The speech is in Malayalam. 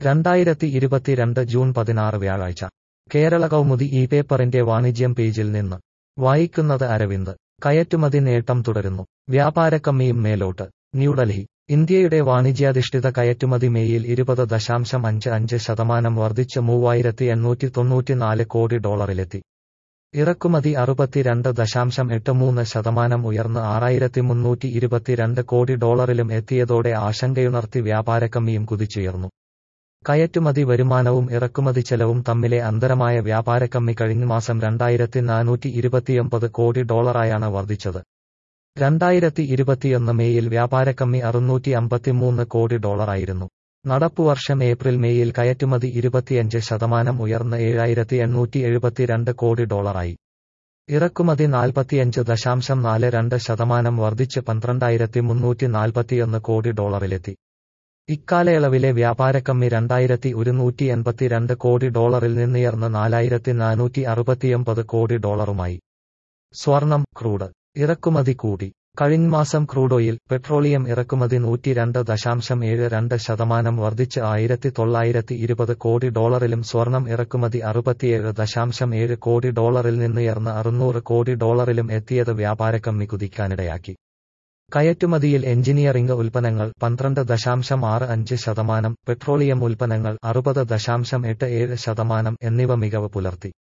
രണ്ടായിരത്തി ഇരുപത്തിരണ്ട് ജൂൺ പതിനാറ് വ്യാഴാഴ്ച കേരള കൗമുദി ഈ പേപ്പറിന്റെ വാണിജ്യം പേജിൽ നിന്ന് വായിക്കുന്നത് അരവിന്ദ് കയറ്റുമതി നേട്ടം തുടരുന്നു വ്യാപാരക്കമ്മിയും മേലോട്ട് ന്യൂഡൽഹി ഇന്ത്യയുടെ വാണിജ്യാധിഷ്ഠിത കയറ്റുമതി മേയിൽ ഇരുപത് ദശാംശം അഞ്ച് അഞ്ച് ശതമാനം വർദ്ധിച്ച് മൂവായിരത്തി എണ്ണൂറ്റി തൊണ്ണൂറ്റിനാല് കോടി ഡോളറിലെത്തി ഇറക്കുമതി അറുപത്തിരണ്ട് ദശാംശം എട്ട് മൂന്ന് ശതമാനം ഉയർന്ന് ആറായിരത്തി മുന്നൂറ്റി ഇരുപത്തിരണ്ട് കോടി ഡോളറിലും എത്തിയതോടെ ആശങ്കയുണർത്തി വ്യാപാരക്കമ്മിയും കുതിച്ചുയർന്നു കയറ്റുമതി വരുമാനവും ഇറക്കുമതി ചെലവും തമ്മിലെ അന്തരമായ വ്യാപാരക്കമ്മി കഴിഞ്ഞ മാസം രണ്ടായിരത്തി നാനൂറ്റി ഇരുപത്തിയൊമ്പത് കോടി ഡോളറായാണ് വർദ്ധിച്ചത് രണ്ടായിരത്തി ഇരുപത്തിയൊന്ന് മേയിൽ വ്യാപാരക്കമ്മി അറുന്നൂറ്റി അമ്പത്തിമൂന്ന് കോടി ഡോളറായിരുന്നു നടപ്പുവർഷം ഏപ്രിൽ മേയിൽ കയറ്റുമതി ഇരുപത്തിയഞ്ച് ശതമാനം ഉയർന്ന് ഏഴായിരത്തി എണ്ണൂറ്റി എഴുപത്തിരണ്ട് കോടി ഡോളറായി ഇറക്കുമതി നാൽപ്പത്തിയഞ്ച് ദശാംശം നാല് രണ്ട് ശതമാനം വർദ്ധിച്ച് പന്ത്രണ്ടായിരത്തി മുന്നൂറ്റി നാൽപ്പത്തിയൊന്ന് കോടി ഡോളറിലെത്തി ഇക്കാലയളവിലെ വ്യാപാരക്കമ്മി രണ്ടായിരത്തി ഒരുന്നൂറ്റി എൺപത്തിരണ്ട് കോടി ഡോളറിൽ നിന്നുയർന്ന് നാലായിരത്തി നാനൂറ്റി അറുപത്തിയൊമ്പത് കോടി ഡോളറുമായി സ്വർണം ക്രൂഡ് ഇറക്കുമതി കൂടി കഴിഞ്ഞ മാസം ക്രൂഡ് ഓയിൽ പെട്രോളിയം ഇറക്കുമതി നൂറ്റിരണ്ട് ദശാംശം ഏഴ് രണ്ട് ശതമാനം വർദ്ധിച്ച് ആയിരത്തി തൊള്ളായിരത്തി ഇരുപത് കോടി ഡോളറിലും സ്വർണം ഇറക്കുമതി അറുപത്തിയേഴ് ദശാംശം ഏഴ് കോടി ഡോളറിൽ നിന്നുയർന്ന് അറുന്നൂറ് കോടി ഡോളറിലും എത്തിയത് വ്യാപാരക്കമ്മി കുതിക്കാനിടയാക്കി കയറ്റുമതിയിൽ എഞ്ചിനീയറിംഗ് ഉൽപ്പന്നങ്ങൾ പന്ത്രണ്ട് ദശാംശം ആറ് അഞ്ച് ശതമാനം പെട്രോളിയം ഉൽപ്പന്നങ്ങൾ അറുപത് ദശാംശം എട്ട് ഏഴ് ശതമാനം എന്നിവ മികവ് പുലർത്തി